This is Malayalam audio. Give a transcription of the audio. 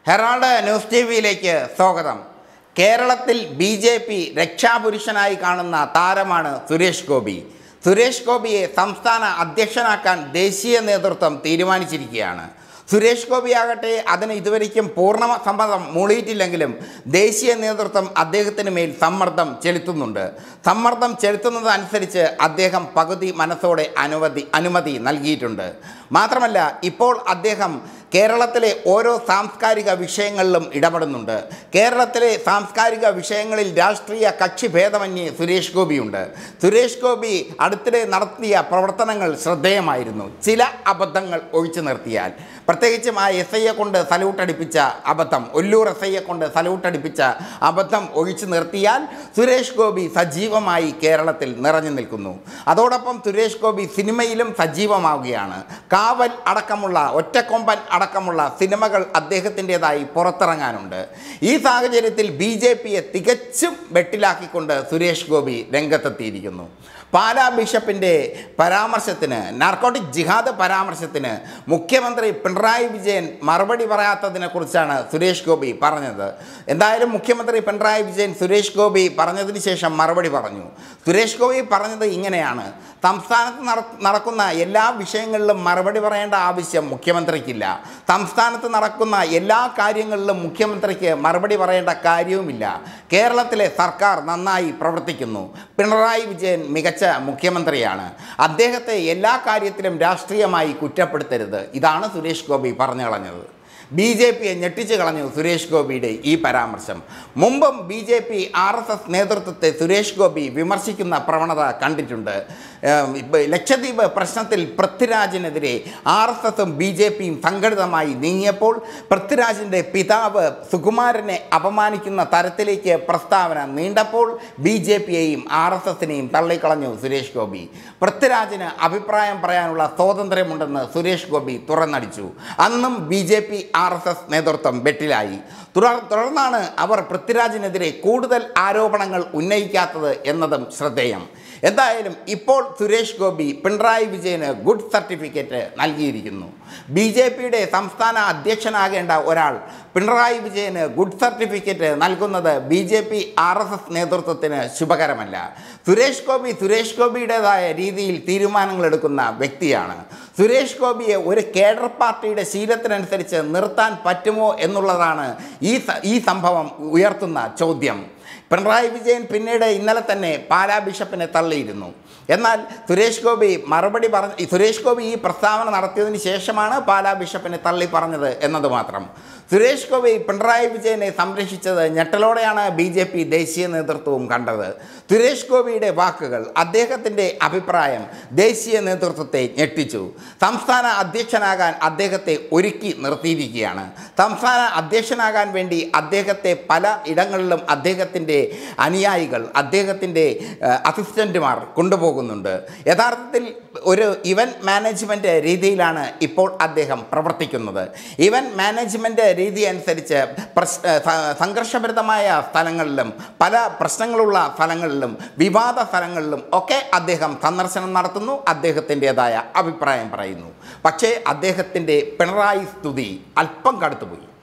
ഹെറാൾഡ് ന്യൂസ് ടി വിയിലേക്ക് സ്വാഗതം കേരളത്തിൽ ബി ജെ പി രക്ഷാപുരുഷനായി കാണുന്ന താരമാണ് സുരേഷ് ഗോപി സുരേഷ് ഗോപിയെ സംസ്ഥാന അധ്യക്ഷനാക്കാൻ ദേശീയ നേതൃത്വം തീരുമാനിച്ചിരിക്കുകയാണ് സുരേഷ് ഗോപിയാകട്ടെ അതിന് ഇതുവരയ്ക്കും പൂർണ്ണ സമ്മതം മൂളിയിട്ടില്ലെങ്കിലും ദേശീയ നേതൃത്വം അദ്ദേഹത്തിന് മേൽ സമ്മർദ്ദം ചെലുത്തുന്നുണ്ട് സമ്മർദ്ദം ചെലുത്തുന്നതനുസരിച്ച് അദ്ദേഹം പകുതി മനസ്സോടെ അനുമതി അനുമതി നൽകിയിട്ടുണ്ട് മാത്രമല്ല ഇപ്പോൾ അദ്ദേഹം കേരളത്തിലെ ഓരോ സാംസ്കാരിക വിഷയങ്ങളിലും ഇടപെടുന്നുണ്ട് കേരളത്തിലെ സാംസ്കാരിക വിഷയങ്ങളിൽ രാഷ്ട്രീയ കക്ഷി ഭേദമന്യേ സുരേഷ് ഗോപിയുണ്ട് സുരേഷ് ഗോപി അടുത്തിടെ നടത്തിയ പ്രവർത്തനങ്ങൾ ശ്രദ്ധേയമായിരുന്നു ചില അബദ്ധങ്ങൾ ഒഴിച്ചു നിർത്തിയാൽ പ്രത്യേകിച്ചും ആ എസ് ഐയെ കൊണ്ട് സല്യൂട്ടടിപ്പിച്ച അബദ്ധം ഒല്ലൂർ എസ് ഐയെ കൊണ്ട് സല്യൂട്ടടിപ്പിച്ച അബദ്ധം ഒഴിച്ചു നിർത്തിയാൽ സുരേഷ് ഗോപി സജീവമായി കേരളത്തിൽ നിറഞ്ഞു നിൽക്കുന്നു അതോടൊപ്പം സുരേഷ് ഗോപി സിനിമയിലും സജീവമാവുകയാണ് കാവൽ അടക്കമുള്ള ഒറ്റക്കൊമ്പൻ അടക്കമുള്ള സിനിമകൾ അദ്ദേഹത്തിൻ്റെതായി പുറത്തിറങ്ങാനുണ്ട് ഈ സാഹചര്യത്തിൽ ബി ജെ പിയെ തികച്ചും വെട്ടിലാക്കിക്കൊണ്ട് സുരേഷ് ഗോപി രംഗത്തെത്തിയിരിക്കുന്നു പാലാ ബിഷപ്പിൻ്റെ പരാമർശത്തിന് നാർക്കോട്ടിക് ജിഹാദ് പരാമർശത്തിന് മുഖ്യമന്ത്രി പിണറായി വിജയൻ മറുപടി പറയാത്തതിനെക്കുറിച്ചാണ് സുരേഷ് ഗോപി പറഞ്ഞത് എന്തായാലും മുഖ്യമന്ത്രി പിണറായി വിജയൻ സുരേഷ് ഗോപി പറഞ്ഞതിന് ശേഷം മറുപടി പറഞ്ഞു സുരേഷ് ഗോപി പറഞ്ഞത് ഇങ്ങനെയാണ് സംസ്ഥാനത്ത് നട നടക്കുന്ന എല്ലാ വിഷയങ്ങളിലും മറുപടി പറയേണ്ട ആവശ്യം മുഖ്യമന്ത്രിക്കില്ല സംസ്ഥാനത്ത് നടക്കുന്ന എല്ലാ കാര്യങ്ങളിലും മുഖ്യമന്ത്രിക്ക് മറുപടി പറയേണ്ട കാര്യവുമില്ല കേരളത്തിലെ സർക്കാർ നന്നായി പ്രവർത്തിക്കുന്നു പിണറായി വിജയൻ മികച്ച മുഖ്യമന്ത്രിയാണ് അദ്ദേഹത്തെ എല്ലാ കാര്യത്തിലും രാഷ്ട്രീയമായി കുറ്റപ്പെടുത്തരുത് ഇതാണ് സുരേഷ് ഗോപി പറഞ്ഞു കളഞ്ഞത് ബി ജെ പിയെ ഞെട്ടിച്ചു കളഞ്ഞു സുരേഷ് ഗോപിയുടെ ഈ പരാമർശം മുമ്പും B J P R S S നേതൃത്വത്തെ സുരേഷ് ഗോപി വിമർശിക്കുന്ന പ്രവണത കണ്ടിട്ടുണ്ട് ഏഹ് ഇപ്പ ലക്ഷദ്വീപ് പ്രശ്നത്തിൽ പൃഥ്വിരാജിനെതിരെ ആർ എസ് എസും ബി ജെ പിയും സംഘടിതമായി നീങ്ങിയപ്പോൾ പൃഥ്വിരാജിൻ്റെ പിതാവ് സുകുമാരനെ അപമാനിക്കുന്ന തരത്തിലേക്ക് പ്രസ്താവന നീണ്ടപ്പോൾ ബി ജെ പിയെയും ആർ എസ് എസിനെയും തള്ളിക്കളഞ്ഞു സുരേഷ് ഗോപി പൃഥ്വിരാജിന് അഭിപ്രായം പറയാനുള്ള സ്വാതന്ത്ര്യമുണ്ടെന്ന് സുരേഷ് ഗോപി തുറന്നടിച്ചു അന്നും B J P R S S നേതൃത്വം വെട്ടിലായി തുടർ തുടർന്നാണ് അവർ പൃഥ്വിരാജിനെതിരെ കൂടുതൽ ആരോപണങ്ങൾ ഉന്നയിക്കാത്തത് എന്നതും ശ്രദ്ധേയം എന്തായാലും ഇപ്പോൾ സുരേഷ് ഗോപി പിണറായി വിജയന് ഗുഡ് സർട്ടിഫിക്കറ്റ് നൽകിയിരിക്കുന്നു ബി ജെ പിയുടെ സംസ്ഥാന അധ്യക്ഷനാകേണ്ട ഒരാൾ പിണറായി വിജയന് ഗുഡ് സർട്ടിഫിക്കറ്റ് നൽകുന്നത് B J P R S S നേതൃത്വത്തിന് ശുഭകരമല്ല സുരേഷ് ഗോപി സുരേഷ് ഗോപിയുടേതായ രീതിയിൽ തീരുമാനങ്ങൾ എടുക്കുന്ന വ്യക്തിയാണ് സുരേഷ് ഗോപിയെ ഒരു കേഡർ പാർട്ടിയുടെ ശീലത്തിനനുസരിച്ച് നിർത്താൻ പറ്റുമോ എന്നുള്ളതാണ് ഈ സ- ഈ സംഭവം ഉയർത്തുന്ന ചോദ്യം പിണറായി വിജയൻ പിന്നീട് ഇന്നലെ തന്നെ പാലാ ബിഷപ്പിനെ തള്ളിയിരുന്നു എന്നാൽ സുരേഷ് ഗോപി മറുപടി പറഞ്ഞ സുരേഷ് ഗോപി ഈ പ്രസ്താവന നടത്തിയതിന് ശേഷമാണ് പാലാ ബിഷപ്പിനെ തള്ളി പറഞ്ഞത് എന്നത് മാത്രം സുരേഷ് ഗോപി പിണറായി വിജയനെ സംരക്ഷിച്ചത് ഞെട്ടലോടെയാണ് ബി ജെ പി ദേശീയ നേതൃത്വവും കണ്ടത് സുരേഷ് ഗോപിയുടെ വാക്കുകൾ അദ്ദേഹത്തിൻ്റെ അഭിപ്രായം ദേശീയ നേതൃത്വത്തെ ഞെട്ടിച്ചു സംസ്ഥാന അധ്യക്ഷനാകാൻ അദ്ദേഹത്തെ ഒരുക്കി നിർത്തിയിരിക്കുകയാണ് സംസ്ഥാന അധ്യക്ഷനാകാൻ വേണ്ടി അദ്ദേഹത്തെ പല ഇടങ്ങളിലും അദ്ദേഹത്തിൻ്റെ അനുയായികൾ അദ്ദേഹത്തിൻ്റെ അസിസ്റ്റൻറ്റുമാർ കൊണ്ടുപോകുന്നുണ്ട് യഥാർത്ഥത്തിൽ ഒരു ഇവൻറ്റ് മാനേജ്മെൻറ്റ് രീതിയിലാണ് ഇപ്പോൾ അദ്ദേഹം പ്രവർത്തിക്കുന്നത് ഇവൻറ്റ് മാനേജ്മെൻറ്റ് രീതി അനുസരിച്ച് പ്രശ് സ- സംഘർഷഭരിതമായ സ്ഥലങ്ങളിലും പല പ്രശ്നങ്ങളുള്ള സ്ഥലങ്ങളിലും വിവാദ സ്ഥലങ്ങളിലും ഒക്കെ അദ്ദേഹം സന്ദർശനം നടത്തുന്നു അദ്ദേഹത്തിൻ്റെതായ അഭിപ്രായം പറയുന്നു പക്ഷേ അദ്ദേഹത്തിൻ്റെ പിണറായി സ്തുതി അല്പം കടുത്തുപോയി